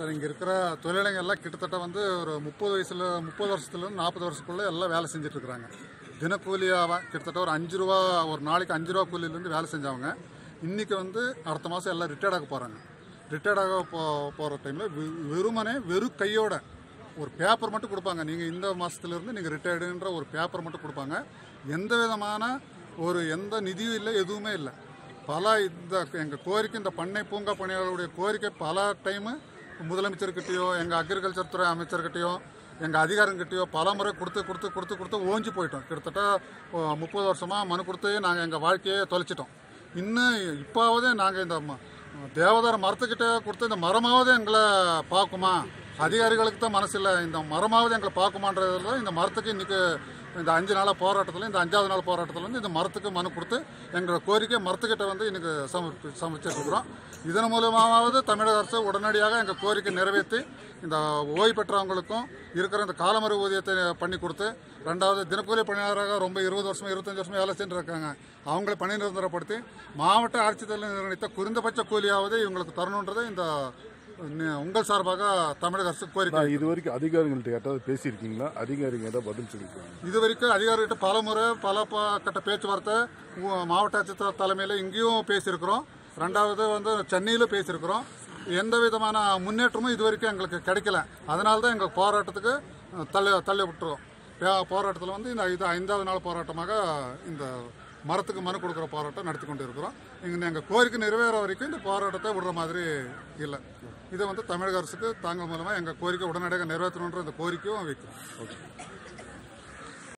sir இங்கே இருக்கிற தொழிலாளிகள் எல்லாம் கிட்டத்தட்ட வந்து ஒரு முப்பது வயசுல முப்பது வருஷத்துலேருந்து நாற்பது வருஷத்துக்குள்ளே எல்லாம் வேலை செஞ்சுட்டு இருக்கிறாங்க தினக்கூலியாக கிட்டத்தட்ட ஒரு அஞ்சு ரூபா ஒரு நாளைக்கு அஞ்சு ரூபா கூலியிலேருந்து வேலை செஞ்சவங்க இன்றைக்கி வந்து அடுத்த மாதம் எல்லாம் ரிட்டையர்ட் ஆக போகிறாங்க ரிட்டையர்ட் ஆக போ போகிற டைமில் வெறுமனே வெறும் கையோட ஒரு பேப்பர் மட்டும் கொடுப்பாங்க நீங்கள் இந்த மாதத்துலேருந்து நீங்கள் ரிட்டையர்டுன்ற ஒரு பேப்பர் மட்டும் கொடுப்பாங்க எந்த விதமான ஒரு எந்த நிதியும் இல்லை எதுவுமே இல்லை பல இந்த எங்கள் கோரிக்கை இந்த பண்ணை பூங்கா பணியாளருடைய கோரிக்கை பல டைமு முதலமைச்சர்கிட்டயோ எங்கள் அக்ரிகல்ச்சர் துறை அமைச்சர்கிட்டயோ எங்கள் அதிகாரங்கிட்டயோ பல முறை கொடுத்து கொடுத்து கொடுத்து கொடுத்து ஓஞ்சி போயிட்டோம் கிட்டத்தட்ட ஓ, முப்பது வருஷமாக மனு கொடுத்து நாங்கள் எங்கள் வாழ்க்கையை தொலைச்சிட்டோம் இன்னும் இப்போவாவது நாங்கள் இந்த ம- தேவதார மரத்துக்கிட்ட கொடுத்து இந்த மரமாவது எங்களை பார்க்குமா அதிகாரிகளுக்கு தான் மனசு இல்லை இந்த மரமாவது எங்களை பார்க்குமான்றதுல இந்த மரத்துக்கு இன்னைக்கு இந்த அஞ்சு நாளாக போராட்டத்தில் இந்த அஞ்சாவது நாள் போராட்டத்தில் வந்து இந்த மரத்துக்கு மனு கொடுத்து எங்களோட கோரிக்கை மரத்துக்கிட்ட வந்து இன்னைக்கு சமர்ப்பி சமைச்சிருக்கிறோம் இதன் மூலமாவது தமிழக அரசு உடனடியாக எங்கள் கோரிக்கை நிறைவேற்றி இந்த ஓய்வு பெற்றவங்களுக்கும் இருக்கிற இந்த காலமறை ஊதியத்தை பண்ணி கொடுத்து ரெண்டாவது தினக்கூலி பணியாளராக ரொம்ப இருபது வருஷம் இருபத்தஞ்சு வருஷம் வேலை செஞ்சு இருக்காங்க அவங்களை பணி நிரந்தரப்படுத்தி மாவட்ட ஆட்சித்தலைவர் நிர்ணயித்த குறைந்தபட்ச கூலியாவது இவங்களுக்கு தரணுன்றது இந்த நி- உங்கள் சார்பாக தமிழக அரசு கோரிக்கை நான் இது வரைக்கும் அதிகாரிகள்ட்ட யாராவது பேசியிருக்கீங்களா அதிகாரிங்க ஏதாவது பதில் சொல்லியிருக்காங்க இது வரைக்கும் அதிகாரிகிட்ட பல முறை பல ப- கட்ட பேச்சுவார்த்தை உ- மாவட்ட ஆட்சித்தலைவர் தலைமையில் இங்கேயும் பேசியிருக்கிறோம் ரெண்டாவது வந்து சென்னையிலும் பேசியிருக்கிறோம் எந்த விதமான முன்னேற்றமும் இது வரைக்கும் எங்களுக்கு கிடைக்கல அதனால தான் எங்கள் போராட்டத்துக்கு அஹ், தள்ளி தள்ளி விட்டுருவோம் பே- போராட்டத்தில் வந்து இந்த இது ஐந்தாவது நாள் போராட்டமாக இந்த மரத்துக்கு மனு கொடுக்குற போராட்டம் நடத்தி கொண்டு இருக்கிறோம் இங்கே எங்கள் கோரிக்கை நிறைவேற வரைக்கும் இந்த போராட்டத்தை விடுற மாதிரி இல்லை இதை வந்து தமிழக அரசுக்கு தாங்கள் மூலமாக எங்கள் கோரிக்கை உடனடியாக நிறைவேற்றணுன்ற இந்த கோரிக்கையும் வைக்கிறோம் ஓகே